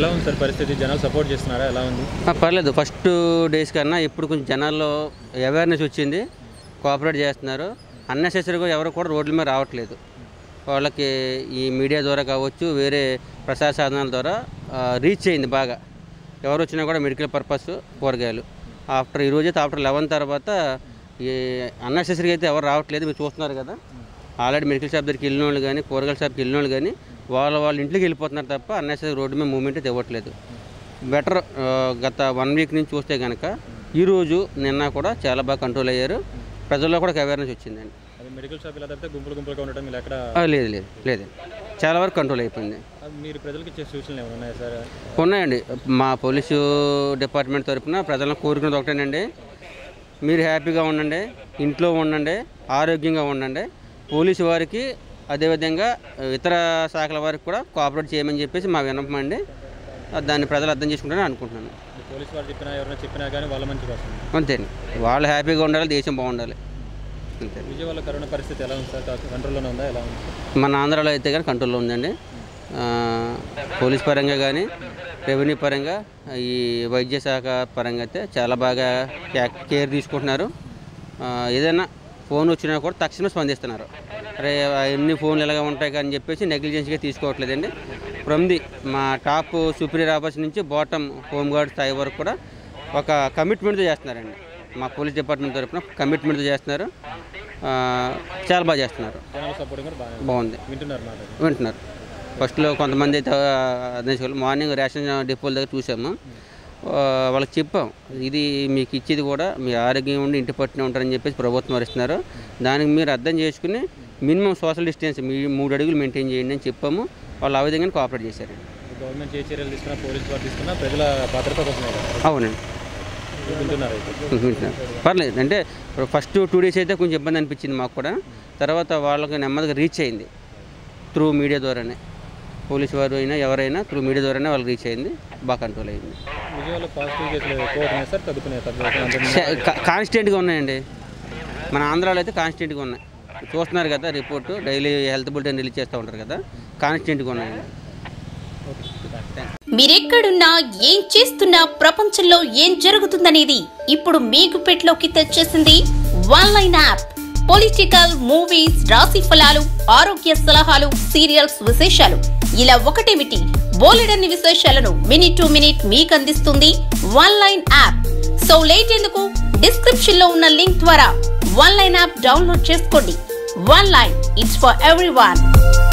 ఎలా ఉంది సార్ పరిస్థితి జనాలు సపోర్ట్ చేస్తున్నారా ఎలా ఉంది ఆ, పర్లేదు ఫస్ట్ డేస్ కన్నా ఇప్పుడు కొంచెం జనాల్లో అవేర్నెస్ వచ్చింది కోఆపరేట్ చేస్తున్నారు అన్నెసెసరీగా ఎవరు కూడా రోడ్ల మీద రావట్లేదు వాళ్ళకి ఈ మీడియా ద్వారా కావచ్చు వేరే ప్రసార సాధనాల ద్వారా రీచ్ అయింది బాగా ఎవరు వచ్చినా కూడా మెడికల్ పర్పస్ కూరగాయలు ఆఫ్టర్ ఈ రోజైతే ఆఫ్టర్ లెవెన్ తర్వాత ఈ అన్నెసెసరీగా అయితే ఎవరు రావట్లేదు మీరు చూస్తున్నారు కదా ఆల్రెడీ మెడికల్ షాప్ దగ్గరికి వెళ్ళిన వాళ్ళు కానీ కూరగాయల షాప్కి వెళ్ళిన వాళ్ళు కానీ వాళ్ళ వాళ్ళ ఇంట్లోకి వెళ్ళిపోతున్నారు తప్ప అన్నెసరీ రోడ్డు మీద మూమెంట్ అయితే ఇవ్వట్లేదు బెటర్ ఆ, గత వన్ వీక్ నుంచి చూస్తే కనుక ఈరోజు నిన్న కూడా చాలా బాగా కంట్రోల్ అయ్యారు ప్రజల్లో కూడా అవేర్నెస్ వచ్చిందండి అది మెడికల్ షాప్ ఇలా తప్పితే గుంపులు గుంపులుగా ఉండటం మీరు ఎక్కడ ఆ, లేదు లేదు లేదు చాలా వరకు కంట్రోల్ అయిపోయింది అది మీరు ప్రజలకు ఇచ్చే సూచనలు ఏమైనా ఉన్నాయా సార్ ఉన్నాయండి మా పోలీసు డిపార్ట్మెంట్ తరఫున ప్రజలను కోరుకునేది ఒకటేనండి మీరు హ్యాపీగా ఉండండి ఇంట్లో ఉండండి ఆరోగ్యంగా ఉండండి పోలీసు వారికి అదేవిధంగా ఇతర శాఖల వారికి కూడా కోఆపరేట్ చేయమని చెప్పేసి మా విన్నపం అండి దాన్ని ప్రజలు అర్థం చేసుకుంటారని అనుకుంటున్నాను ఈ పోలీసు వాళ్ళు చెప్పినా ఎవరైనా చెప్పినా కానీ వాళ్ళ మంచి కోసం అంతేండి వాళ్ళు హ్యాపీగా ఉండాలి దేశం బాగుండాలి అంతే విజయవాడలో కరోనా పరిస్థితి ఎలా ఉంది సార్ కంట్రోల్లోనే ఉందా ఎలా ఉంది సార్ మన ఆంధ్రాలో అయితే కానీ కంట్రోల్లో ఉందండి ఆ, పోలీస్ పరంగా కానీ రెవెన్యూ పరంగా ఈ వైద్య శాఖ పరంగా అయితే చాలా బాగా క్యా- కేర్ తీసుకుంటున్నారు ఆ, ఏదైనా ఫోన్ వచ్చినా కూడా తక్షణం స్పందిస్తున్నారు అరే ఎన్ని ఫోన్లు ఎలాగ ఉంటాయి అని చెప్పేసి నెగ్లిజెన్స్గా తీసుకోవట్లేదండి ఫ్రమ్ ది మా టాప్ సుపీరియర్ ఆఫీస్ నుంచి బాటమ్ హోమ్ గార్డ్ స్థాయి వరకు కూడా ఒక కమిట్మెంట్తో చేస్తున్నారండి మా పోలీస్ డిపార్ట్మెంట్ తరఫున కమిట్మెంట్తో చేస్తున్నారు ఆ, చాలా బాగా చేస్తున్నారు జనాల సపోర్ట్ కూడా బాగా బాగుంది వింటున్నారు మాట వింటున్నారు ఫస్ట్లో కొంతమంది అయితే అదే మార్నింగ్ రేషన్ డిపోల దగ్గర చూసాము ఆ, వాళ్ళకి చెప్పాం ఇది మీకు ఇచ్చేది కూడా మీ ఆరోగ్యం ఉండి ఇంటి పట్టునే ఉంటారని చెప్పేసి ప్రభుత్వం వరిస్తున్నారు దానికి మీరు అర్థం చేసుకుని మినిమం సోషల్ డిస్టెన్స్ మీ మూడు అడుగులు మెయింటైన్ చేయండి అని చెప్పాము వాళ్ళు ఆ విధంగా కోఆపరేట్ చేశారు గవర్నమెంట్ ఏ చర్యలు తీసుకున్నా పోలీసు వారు తీసుకున్నా ప్రజల భద్రత కోసమే కదా అవునండి వింటున్నారు అయితే వింటున్నారు పర్లేదు అంటే ఫస్ట్ టూ డేస్ అయితే కొంచెం ఇబ్బంది అనిపించింది మాకు కూడా తర్వాత వాళ్ళకి నెమ్మదిగా రీచ్ అయింది త్రూ మీడియా ద్వారానే పోలీసు వారు అయినా ఎవరైనా త్రూ మీడియా ద్వారానే వాళ్ళకి రీచ్ అయింది బాగా కంట్రోల్ అయింది విజయవాడలో పాజిటివ్ కేసులు ఎక్కువ అవుతున్నాయి సార్ తగ్గుతున్నాయి తగ్గుతున్నాయి కాన్స్టెంట్గా ఉన్నాయండి మన ఆంధ్రాలో అయితే కాన్స్టెంట్గా ఉన్నాయి చూస్తున్నారు కదా report daily health bulletin release చేస్తూ ఉంటారు కదా కాన్స్టెంట్గా ఉన్నాయండి మీరెక్కడున్నా ఏం చేస్తున్నా ప్రపంచంలో ఏం జరుగుతుందనేది ఇప్పుడు మీకు పెట్లోకి తెచ్చేసింది one line app political movies రాశి ఫలాలు ఆరోగ్య సలహాలు సీరియల్స్ విశేషాలు ఇలా ఒకటేమిటి బోలెడన్ని విశేషాలను మినిట్ టు మినిట్ మీకు అందిస్తుంది one line app so late ఎందుకు డిస్క్రిప్షన్ లో ఉన్న లింక్ ద్వారా వన్ లైన్ యాప్ డౌన్లోడ్ చేసుకోండి one line it's for every